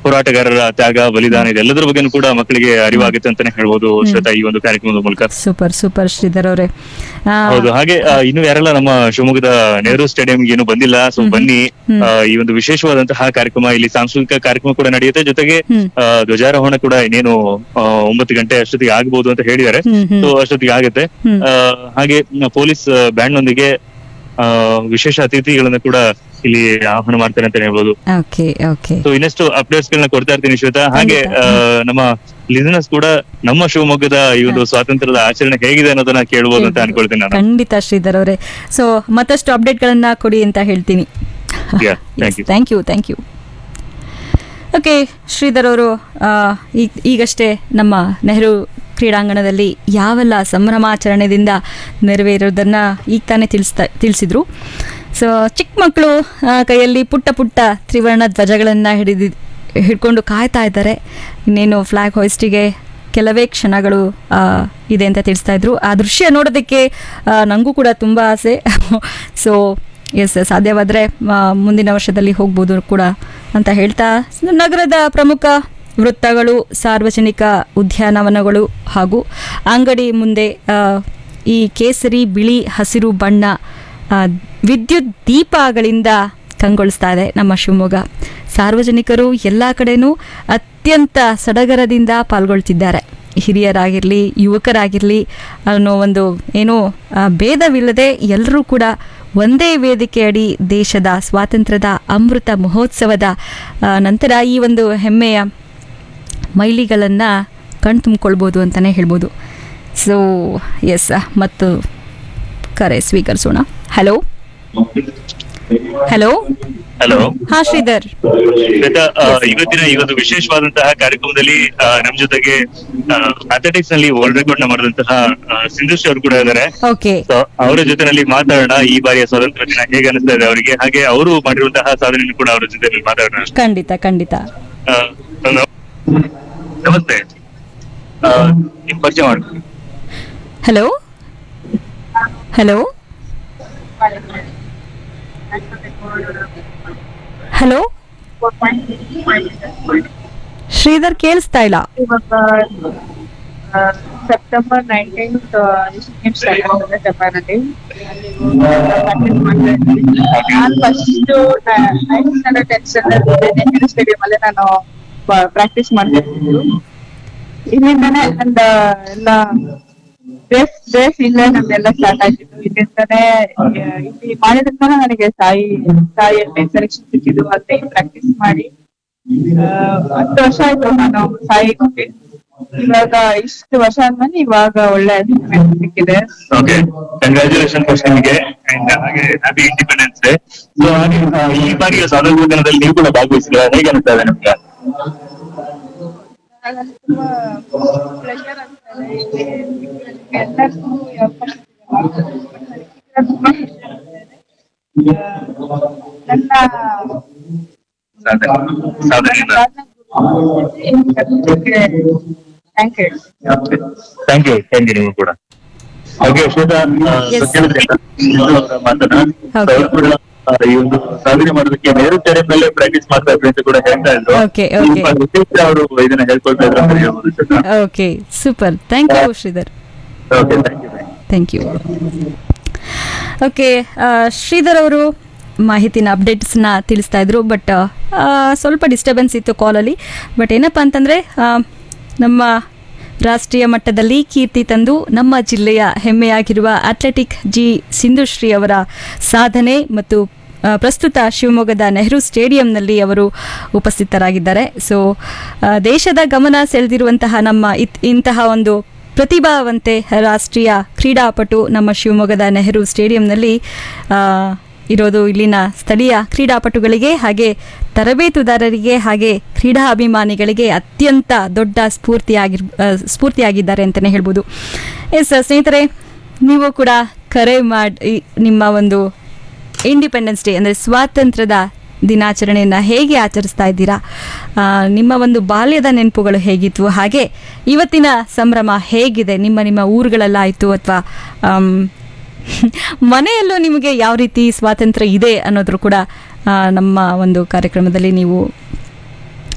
ಹೋರಾಟಗಾರರ ತ್ಯಾಗ ಬಲಿದಾನ ಇದೆಲ್ಲದರ ಬಗ್ಗೆನೂ ಕೂಡ ಮಕ್ಕಳಿಗೆ ಅರಿವಾಗುತ್ತೆ ಅಂತಾನೆ ಹೇಳ್ಬೋದು ಶ್ವೇತಾ ಈ ಒಂದು ಕಾರ್ಯಕ್ರಮದ ಮೂಲಕ ಸೂಪರ್ ಸೂಪರ್ ಶ್ರೀಧರ್ ಅವರೇ ಆ, ಹೌದು ಹಾಗೆ ಆ, ಇನ್ನು ಯಾರೆಲ್ಲ ನಮ್ಮ ಶಿವಮೊಗ್ಗದ ನೆಹರು ಸ್ಟೇಡಿಯಂ ಏನು ಬಂದಿಲ್ಲ ಸೊ ಬನ್ನಿ ಹ್ಮ್. ಆ, ಈ ಒಂದು ವಿಶೇಷವಾದಂತಹ ಕಾರ್ಯಕ್ರಮ ಇಲ್ಲಿ ಸಾಂಸ್ಕೃತಿಕ ಕಾರ್ಯಕ್ರಮ ಕೂಡ ನಡೆಯುತ್ತೆ ಜೊತೆಗೆ ಹ್ಮ್. ಆ, ಧ್ವಜಾರೋಹಣ ಕೂಡ ಇನ್ನೇನು ಆ, ಒಂಬತ್ತು ಗಂಟೆ ಅಷ್ಟೊತ್ತಿಗೆ ಆಗ್ಬಹುದು ಅಂತ ಹೇಳಿದ್ದಾರೆ ಹ್ಮ್, ಹ್ಮ್. ಸೊ ಅಷ್ಟೊತ್ತಿಗೆ ಆಗುತ್ತೆ ಹ್ಮ್. ಆ, ಹಾಗೆ ಮ್, ಪೊಲೀಸ್ ಬ್ಯಾಂಡ್ ನೊಂದಿಗೆ ಆ, ವಿಶೇಷ ಅತಿಥಿಗಳನ್ನ ಕೂಡ ಇಲ್ಲಿ ಆಹ್ವಾನ ಮಾಡ್ತಾರೆ ಅಂತ ಹೇಳ್ಬೋದು ಓಕೆ ಓಕೆ ಸೊ ಇನ್ನಷ್ಟು ಅಪ್ಡೇಟ್ಸ್ ಗಳನ್ನ ಕೊಡ್ತಾ ಇರ್ತೀನಿ ಶ್ವೇತಾ ಹಾಗೆ ಖಂಡಿತ. ಆ, ನಮ್ಮ ಲಿಸನರ್ಸ್ ಕೂಡ ನಮ್ಮ ಶಿವಮೊಗ್ಗದ ಈ ಒಂದು ಸ್ವಾತಂತ್ರ್ಯದ ಆಚರಣೆ ಹೇಗಿದೆ ಅನ್ನೋದನ್ನ ಕೇಳ್ಬೋದು ಅಂತ ಅನ್ಕೊಳ್ತೀನಿ ನಾನು ಖಂಡಿತ ಶ್ರೀಧರ್ ಅವರೇ ಸೊ ಮತ್ತಷ್ಟು ಅಪ್ಡೇಟ್ಗಳನ್ನ ಕೊಡಿ ಅಂತ ಹೇಳ್ತೀನಿ Yeah, thank you. Thank you thank you okay Sridhar ಅವರು ಆ, ಈಗ ಈಗಷ್ಟೇ ನಮ್ಮ ನೆಹರು ಕ್ರೀಡಾಂಗಣದಲ್ಲಿ ಯಾವೆಲ್ಲ ಸಂಭ್ರಮಾಚರಣೆದಿಂದ ನೆರವೇರೋದನ್ನು ಈಗ ತಾನೇ ತಿಳಿಸ್ತಾ ತಿಳಿಸಿದ್ರು ಸೊ ಚಿಕ್ಕ ಮಕ್ಕಳು ಕೈಯಲ್ಲಿ ಪುಟ್ಟ ಪುಟ್ಟ ತ್ರಿವರ್ಣ ಧ್ವಜಗಳನ್ನು ಹಿಡಿದಿ ಹಿಡ್ಕೊಂಡು ಕಾಯ್ತಾ ಇದ್ದಾರೆ ಇನ್ನೇನು ಫ್ಲ್ಯಾಗ್ ಹೋಯಿಸ್ಟಿಗೆ ಕೆಲವೇ ಕ್ಷಣಗಳು ಆ, ಇದೆ ಅಂತ ತಿಳಿಸ್ತಾ ಇದ್ರು ಆ ದೃಶ್ಯ ನೋಡೋದಕ್ಕೆ ಆ, ನನಗೂ ಕೂಡ ತುಂಬ ಆಸೆ ಸೊ ಎಸ್ ಸಾಧ್ಯವಾದರೆ ಮುಂದಿನ ವರ್ಷದಲ್ಲಿ ಹೋಗ್ಬೋದು ಕೂಡ ಅಂತ ಹೇಳ್ತಾ ನಗರದ ಪ್ರಮುಖ ವೃತ್ತಗಳು ಸಾರ್ವಜನಿಕ ಉದ್ಯಾನವನಗಳು ಹಾಗೂ ಅಂಗಡಿ ಮುಂದೆ ಆ, ಈ ಕೇಸರಿ ಬಿಳಿ ಹಸಿರು ಬಣ್ಣ ಆ, ವಿದ್ಯುತ್ ದೀಪಗಳಿಂದ ಕಂಗೊಳಿಸ್ತಾ ಇದೆ ನಮ್ಮ ಶಿವಮೊಗ್ಗ ಸಾರ್ವಜನಿಕರು ಎಲ್ಲ ಕಡೆನೂ ಅತ್ಯಂತ ಸಡಗರದಿಂದ ಪಾಲ್ಗೊಳ್ತಿದ್ದಾರೆ ಹಿರಿಯರಾಗಿರಲಿ ಯುವಕರಾಗಿರಲಿ ಅನ್ನೋ ಒಂದು ಏನೋ ಆ, ಭೇದವಿಲ್ಲದೆ ಎಲ್ಲರೂ ಕೂಡ ಒಂದೇ ವೇದಿಕೆ ಅಡಿ ದೇಶದ ಸ್ವಾತಂತ್ರ್ಯದ ಅಮೃತ ಮಹೋತ್ಸವದ ಆ, ನಂತರ ಈ ಒಂದು ಹೆಮ್ಮೆಯ ಮೈಲಿಗಳನ್ನು ಕಣ್ತುಂಬಿಕೊಳ್ಬೋದು ಅಂತಲೇ ಹೇಳ್ಬೋದು ಸೊ ಎಸ್ ಮತ್ತು ಕರೆ ಸ್ವೀಕರಿಸೋಣ ಹಲೋ ಹಲೋ ಹಲೋ ಹಾ ಶ್ರೀಧರ್ ಶ್ವೇತಾ ಆ, ಇವತ್ತಿನ ಈ ಒಂದು ವಿಶೇಷವಾದಂತಹ ಕಾರ್ಯಕ್ರಮದಲ್ಲಿ ಆ, ನಮ್ ಜೊತೆಗೆ ಅಥ್ಲೆಟಿಕ್ಸ್ ನಲ್ಲಿ ವರ್ಲ್ಡ್ ರೆಕಾರ್ಡ್ ನ ಮಾಡಿದಂತಹ ಆ, ಸಿಂಧುಶ್ರೀ ಅವರು ಕೂಡ ಇದ್ದಾರೆ ಓಕೆ So, ಅವರ ಜೊತೆನಲ್ಲಿ ಮಾತಾಡೋಣ ಈ ಬಾರಿಯ ಸ್ವಾತಂತ್ರ್ಯ ದಿನ ಹೇಗೆ ಅನಿಸ್ತಾ ಇದೆ ಅವರಿಗೆ ಹಾಗೆ ಅವರು ಮಾಡಿರುವಂತಹ ಸಾಧನೆಯನ್ನು ಕೂಡ ಅವರ ಜೊತೆಯಲ್ಲಿ ಮಾತಾಡೋಣ ಖಂಡಿತ ಖಂಡಿತ ಆ, ನ- ನಮಸ್ತೆ ಆ, ನಿಮ್ ಪರಿಚಯ ಮಾಡ್ಕೊಳ್ಳಿ ಹಲೋ ಹಲೋ ಹಲೋ ಶ್ರೀಧರ್ ಕೇಳಿಸ್ತಾ ಇಲ್ಲ ಇವಾಗ ಸೆಪ್ಟೆಂಬರ್ ನೈನ್ಟೀನ್ತ್ ಏಷ್ಯನ್ ಸ್ಟಾರ್ಟ್ ಆಗ್ತದೆ ಜಪಾನ್ ಅಲ್ಲಿ ನಾನು first ninth standard tenth standard Nehru stadium ಅಲ್ಲಿ ನಾನು ಪ್ರಾಕ್ಟೀಸ್ ಮಾಡ್ತಿದ್ದು ಇಲ್ಲಿಂದಾನೆ ನಂದ ಎಲ್ಲ ರೇಸ್ ರೇಸ್ ಇಲ್ಲೇ ನಮ್ದೆಲ್ಲ ಸ್ಟಾರ್ಟ್ ಆಗಿತ್ತು ಇಲ್ಲಿಂದಾನೆ ಆ, ಇಲ್ಲಿ ಮಾಡಿದ್ರಿಂದಾನೆ ನನಗೆ ಸಾಯಿ ಸಾಯಿಯಲ್ಲಿ ಸೆಲೆಕ್ಷನ್ ಸಿಕ್ಕಿದ್ದು ಅಲ್ಲಿ ಪ್ರಾಕ್ಟೀಸ್ ಮಾಡಿ ಆ, ಹತ್ತು ವರ್ಷ ಆಯ್ತು ನಾನು ಸಾಯಿ ಕೊಟ್ಟಿ ಇವಾಗ ಇಷ್ಟು ವರ್ಷ ಆದ್ಮೇಲೆ ಇವಾಗ ಒಳ್ಳೆ certificate ಸಿಕ್ಕಿದೆ ಓಕೆ ಕಂಗ್ರಾಚುಲೇಷನ್ ಫಸ್ಟ್ ನಿಮಗೆ ಅಂಡ್ ಹಾಗೆ ಹ್ಯಾಪಿ ಇಂಡಿಪೆಂಡೆನ್ಸ್ ಡೇ ಸೊ ಹಾಗೆ ಆ, ಈ ಬಾರಿಯ ಸ್ವಾತಂತ್ರ್ಯ ದಿನದಲ್ಲಿ ನೀವು ಕೂಡ ಭಾಗವಹಿಸಿದ್ರ ಹೇಗೆ ಅನಿಸ್ತಾ ಇದೆ ನಿಮ್ಗೆ ಹಾಗಾಗಿ ತುಂಬಾ ಪ್ಲೆಷರ್ ಆಗ್ತದೆ ಇಲ್ಲಿ ಎಲ್ಲರಿಗೂ ಈ ಅವಕಾಶ ಸಿಗೋದು ತುಂಬಾ ಖುಷಿ ಆಗ್ತದೆ. ಆ, ನನ್ನ ಸಾಧನೆ ಸಾಧನೆಯಿಂದ thank you thank you thank you ನೀವು ಕೂಡ ಓಕೆ ಶ್ವೇತಾ ಆ, Yes. so ಕೇಳಿದ್ರಿ ಅಲ್ಲ? ಇದು ಅವರ ಮಾತನ್ನ So, Okay. ಅವ್ರು ಕೂಡ ಆ, ಈ ಒಂದು ಸಾಧನೆ ಮಾಡೋದಕ್ಕೆ ನೆಹರು ಸ್ಟೇಡಿಯಂ ನಲ್ಲೇ ಪ್ರಾಕ್ಟೀಸ್ ಮಾಡ್ತಾ ಇದ್ರು ಅಂತ ಕೂಡ ಹೇಳ್ತಾ ಇದ್ರು Okay, okay. ಸ್ವಲ್ಪ ವಿಶೇಷ ಅವರು ಇದನ್ನ ಹೇಳ್ಕೊಳ್ತಾ ಇದ್ರು ಅಂತ ಹೇಳ್ಬೋದು Shweta okay super thank you Sridhar okay thank you thank you okay Sridhar ಅವರು ಮಾಹಿತಿನ ಅಪ್ಡೇಟ್ಸ್ನ ತಿಳಿಸ್ತಾ ಇದ್ರು ಬಟ್ ಸ್ವಲ್ಪ ಡಿಸ್ಟರ್ಬೆನ್ಸ್ ಇತ್ತು ಕಾಲಲ್ಲಿ ಬಟ್ ಏನಪ್ಪ ಅಂತಂದರೆ ನಮ್ಮ ರಾಷ್ಟ್ರೀಯ ಮಟ್ಟದಲ್ಲಿ ಕೀರ್ತಿ ತಂದು ನಮ್ಮ ಜಿಲ್ಲೆಯ ಹೆಮ್ಮೆಯಾಗಿರುವ ಅಥ್ಲೆಟಿಕ್ ಜಿ ಸಿಂಧುಶ್ರೀ ಅವರ ಸಾಧನೆ ಮತ್ತು ಆ, ಪ್ರಸ್ತುತ ಶಿವಮೊಗ್ಗದ ನೆಹರು ಸ್ಟೇಡಿಯಂನಲ್ಲಿ ಅವರು ಉಪಸ್ಥಿತರಾಗಿದ್ದಾರೆ ಸೊ ಆ, ದೇಶದ ಗಮನ ಸೆಳೆದಿರುವಂತಹ ನಮ್ಮ ಇತ್ ಇಂತಹ ಒಂದು ಪ್ರತಿಭಾವಂತೆ ರಾಷ್ಟ್ರೀಯ ಕ್ರೀಡಾಪಟು ನಮ್ಮ ಶಿವಮೊಗ್ಗದ ನೆಹರು ಸ್ಟೇಡಿಯಂನಲ್ಲಿ ಆ, ಇರೋದು ಇಲ್ಲಿನ ಸ್ಥಳೀಯ ಕ್ರೀಡಾಪಟುಗಳಿಗೆ ಹಾಗೆ ತರಬೇತುದಾರರಿಗೆ ಹಾಗೆ ಕ್ರೀಡಾ ಅಭಿಮಾನಿಗಳಿಗೆ ಅತ್ಯಂತ ದೊಡ್ಡ ಸ್ಫೂರ್ತಿಯಾಗಿರ್ ಆ, ಸ್ಫೂರ್ತಿಯಾಗಿದ್ದಾರೆ ಅಂತಲೇ ಹೇಳ್ಬೋದು ಎಸ್ ಸ್ನೇಹಿತರೆ ನೀವು ಕೂಡ ಕರೆ ಮಾಡಿ ನಿಮ್ಮ ಒಂದು ಇಂಡಿಪೆಂಡೆನ್ಸ್ ಡೇ ಅಂದರೆ ಸ್ವಾತಂತ್ರ್ಯದ ದಿನಾಚರಣೆಯನ್ನು ಹೇಗೆ ಆಚರಿಸ್ತಾ ಇದ್ದೀರಾ ಆ, ನಿಮ್ಮ ಒಂದು ಬಾಲ್ಯದ ನೆನಪುಗಳು ಹೇಗಿತ್ತು ಹಾಗೆ ಇವತ್ತಿನ ಸಂಭ್ರಮ ಹೇಗಿದೆ ನಿಮ್ಮ ನಿಮ್ಮ ಊರುಗಳಲ್ಲಾಯಿತು ಅಥವಾ ಮನೆಯಲ್ಲೂ ನಿಮಗೆ ಯಾವ ರೀತಿ ಸ್ವಾತಂತ್ರ್ಯ ಇದೆ ಅನ್ನೋದ್ರು ಕೂಡ ಆ, ನಮ್ಮ ಒಂದು ಕಾರ್ಯಕ್ರಮದಲ್ಲಿ ನೀವು